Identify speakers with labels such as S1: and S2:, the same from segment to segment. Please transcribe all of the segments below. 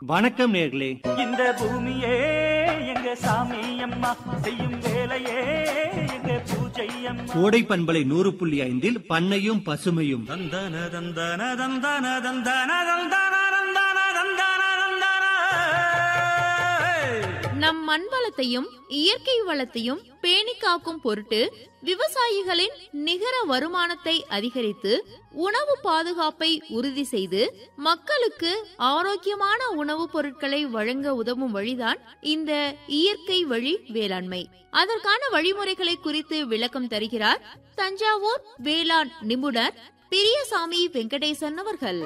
S1: வணக்கம் நேர்களே
S2: இந்த பூமியே எங்க சாமி அம்மா செய்யும் வேலையே எங்க பூஜை அம்மா
S1: கோடை பண்பலை நூறு புள்ளி ஐந்தில் பண்ணையும் பசுமையும்
S2: தந்தன தந்தன தந்தன தந்தன தந்தன தந்தன தந்தன தந்தன
S3: நம் மண் வளத்தையும் இயற்கை வளத்தையும் பேணி காக்கும் பொருட்டு விவசாயிகளின் நிகர வருமானத்தை அதிகரித்து உணவு பாதுகாப்பை உறுதி செய்து மக்களுக்கு ஆரோக்கியமான உணவுப் பொருட்களை வழங்க உதவும் வழிதான் இந்த இயற்கை வழி வேளாண்மை அதற்கான வழிமுறைகளை குறித்து விளக்கம் தருகிறார் தஞ்சாவூர் வேளாண் நிபுணர் பிரியசாமி வெங்கடேசன் அவர்கள்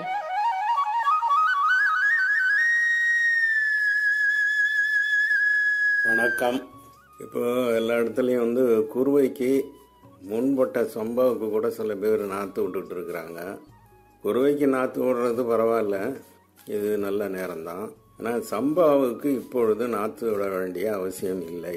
S4: வணக்கம் இப்போ எல்லா இடத்துலையும் வந்து குருவைக்கு முன்பட்ட சம்பாவுக்கு கூட சில பேர் நாற்று விட்டுட்டு இருக்கிறாங்க குருவைக்கு நாற்று விடுறது பரவாயில்ல இது நல்ல நேரம்தான் ஆனால் சம்பாவுக்கு இப்பொழுது நாற்று விட வேண்டிய அவசியம் இல்லை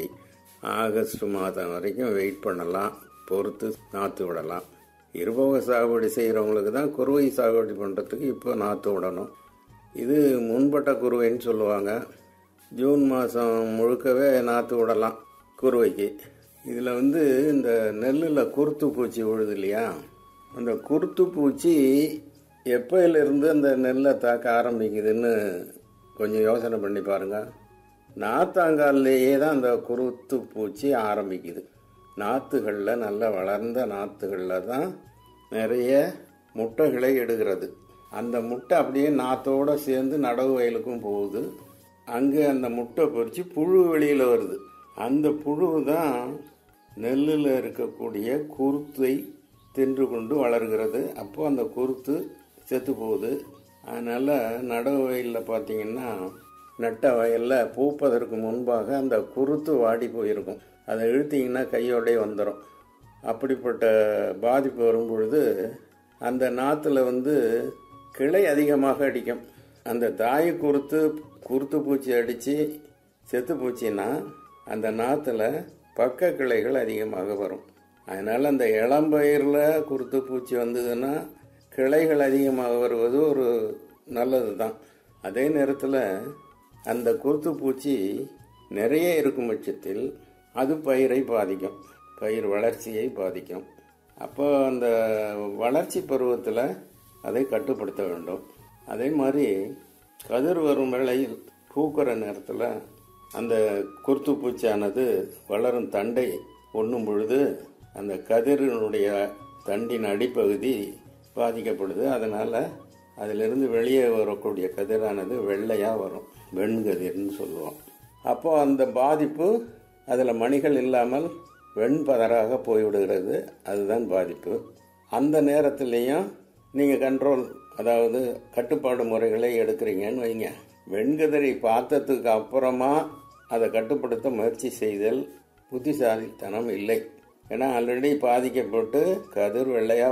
S4: ஆகஸ்ட் மாதம் வரைக்கும் வெயிட் பண்ணலாம் பொறுத்து நாற்று விடலாம் இருபோக சாகுபடி செய்கிறவங்களுக்கு தான் குருவை சாகுபடி பண்ணுறதுக்கு இப்போ நாற்று விடணும் இது முன்பட்ட குருவைன்னு சொல்லுவாங்க ஜூன் மாதம் முழுக்கவே நாற்று விடலாம் குருவைக்கு இதில் வந்து இந்த நெல்லில் குருத்து பூச்சி விழுது இல்லையா அந்த குருத்து பூச்சி எப்போயிலிருந்து அந்த நெல்லை தாக்க ஆரம்பிக்குதுன்னு கொஞ்சம் யோசனை பண்ணி பாருங்கள் நாத்தாங்கால்லையே தான் அந்த குருத்து பூச்சி ஆரம்பிக்குது நாற்றுகளில் நல்ல வளர்ந்த நாற்றுகளில் தான் நிறைய முட்டைகளை எடுக்கிறது அந்த முட்டை அப்படியே நாத்தோட சேர்ந்து நடவு வயலுக்கும் போகுது அங்கே அந்த முட்டை பொறிச்சு புழு வெளியில் வருது அந்த புழு தான் நெல்லில் இருக்கக்கூடிய குருத்தை தின்று கொண்டு வளர்கிறது அப்போ அந்த குருத்து செத்து போகுது அதனால் நடவு வயலில் பார்த்தீங்கன்னா நட்ட வயலில் பூப்பதற்கு முன்பாக அந்த குருத்து வாடி போயிருக்கும் அதை இழுத்தீங்கன்னா கையோடே வந்துடும் அப்படிப்பட்ட பாதிப்பு வரும் பொழுது அந்த நாற்றுல வந்து கிளை அதிகமாக அடிக்கும் அந்த தாய் குருத்து குருத்து பூச்சி அடித்து செத்து போச்சுன்னா அந்த நாற்றுல பக்க கிளைகள் அதிகமாக வரும் அதனால் அந்த இளம்பயிரில் குருத்து பூச்சி வந்ததுன்னா கிளைகள் அதிகமாக வருவது ஒரு நல்லது தான் அதே நேரத்தில் அந்த குருத்து பூச்சி நிறைய இருக்கும் பட்சத்தில் அது பயிரை பாதிக்கும் பயிர் வளர்ச்சியை பாதிக்கும் அப்போ அந்த வளர்ச்சி பருவத்தில் அதை கட்டுப்படுத்த வேண்டும் அதே மாதிரி கதிர் வரும் வேளையில் பூக்கிற நேரத்தில் அந்த குருத்து பூச்சியானது வளரும் தண்டை ஒண்ணும் பொழுது அந்த கதிரினுடைய தண்டின் அடிப்பகுதி பாதிக்கப்படுது அதனால் அதிலிருந்து வெளியே வரக்கூடிய கதிரானது வெள்ளையாக வரும் வெண்கதிர்னு சொல்லுவோம் அப்போ அந்த பாதிப்பு அதில் மணிகள் இல்லாமல் வெண்பதராக போய்விடுகிறது அதுதான் பாதிப்பு அந்த நேரத்திலையும் நீங்கள் கண்ட்ரோல் அதாவது கட்டுப்பாடு முறைகளை எடுக்கிறீங்கன்னு வைங்க வெண்கதிரை பார்த்ததுக்கு அப்புறமா அதை கட்டுப்படுத்த முயற்சி செய்தல் புத்திசாலித்தனம் இல்லை ஏன்னா ஆல்ரெடி பாதிக்கப்பட்டு கதிர் வெள்ளையாக